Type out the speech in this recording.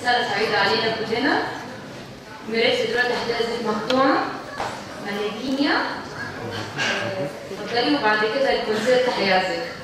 سنة سعيدة علينا كلنا مراسي دلوقتي هتأذف مقطوعة عن الكيمياء اتفضلي وبعد كده الكونسيرت هيعزف